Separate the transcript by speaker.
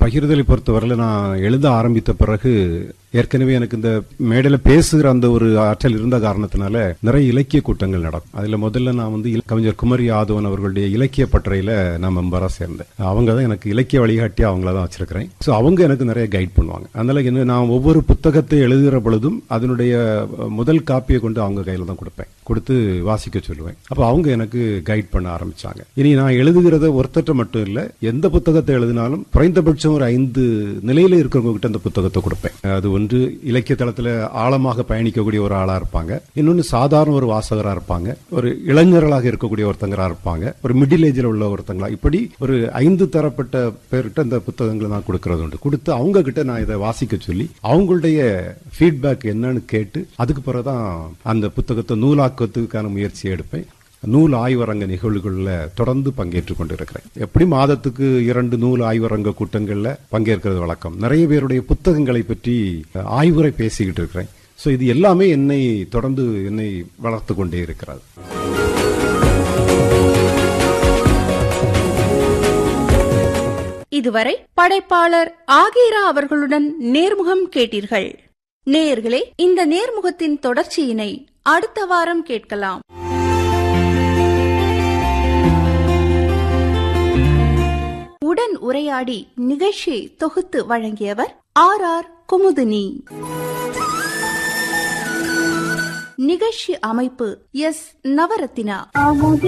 Speaker 1: பகிர்தலை பொறுத்தவரையில நான் எழுத ஆரம்பித்த பிறகு ஏற்கனவே எனக்கு இந்த மேடையில பேசுகிற அந்த ஒரு ஆற்றல் இருந்த காரணத்தினால நிறைய இலக்கிய கூட்டங்கள் நடக்கும் அதுல முதல்ல நான் வந்து இல- கவிஞர் குமரி யாதவன் அவர்களுடைய இலக்கிய பட்டறையில நான் மெம்பரா சேர்ந்தேன் அவங்க தான் எனக்கு இலக்கிய வழிகாட்டி அவங்கள தான் வச்சிருக்கிறேன் ஸோ அவங்க எனக்கு நிறைய கைட் பண்ணுவாங்க அதனால என்ன நான் ஒவ்வொரு புத்தகத்தை எழுதுகிற பொழுதும் அதனுடைய அஹ், முதல் காப்பியை கொண்டு அவங்க கையில தான் கொடுப்பேன் கொடுத்து வாசிக்க சொல்லுவேன் அப்ப அவங்க எனக்கு கைட் பண்ண ஆரம்பிச்சாங்க இனி நான் எழுதுகிறத ஒருத்தட்ட மட்டும் இல்ல எந்த புத்தகத்தை எழுதினாலும் குறைந்தபட்சம் ஒரு ஐந்து நிலையில இருக்கிறவங்க கிட்ட அந்த புத்தகத்தை கொடுப்பேன் அது ஒன்று இலக்கிய தளத்துல ஆழமாக பயணிக்கக்கூடிய ஒரு ஆளா இருப்பாங்க இன்னொன்னு சாதாரண ஒரு வாசகரா இருப்பாங்க ஒரு இளைஞர்களாக இருக்கக்கூடிய ஒருத்தங்கரா இருப்பாங்க ஒரு மிடில் ஏஜ்ல உள்ள ஒருத்தங்களா இப்படி ஒரு ஐந்து தரப்பட்ட பேர்கிட்ட இந்த புத்தகங்களை நான் கொடுக்கறது உண்டு கொடுத்து அவங்க கிட்ட நான் இதை வாசிக்க சொல்லி அவங்களுடைய ஃபீட்பேக் என்னன்னு கேட்டு அதுக்கு பிறகுதான் அந்த புத்தகத்தை நூலாக்கத்துக்கான முயற்சியை எடுப்பேன் நூல் ஆய்வரங்க நிகழ்வுகளில் தொடர்ந்து பங்கேற்றுக் கொண்டிருக்கிறேன் எப்படி மாதத்துக்கு இரண்டு நூல் ஆய்வரங்க கூட்டங்களில் பங்கேற்கிறது வழக்கம் நிறைய பேருடைய புத்தகங்களை பற்றி அஹ், ஆய்வுரை பேசிக்கிட்டு இருக்கிறேன் ஸோ இது எல்லாமே என்னை தொடர்ந்து என்னை வளர்த்து கொண்டே இருக்கிறது
Speaker 2: இதுவரை படைப்பாளர் ஆகீரா அவர்களுடன் நேர்முகம் கேட்டீர்கள் நேயர்களே இந்த நேர்முகத்தின் தொடர்ச்சியினை அடுத்த வாரம் கேட்கலாம் உடன் உரையாடி நிகழ்ச்சி தொகுத்து வழங்கியவர் ஆர் ஆர் குமுதினி நிகழ்ச்சி அமைப்பு எஸ் நவரத்தினா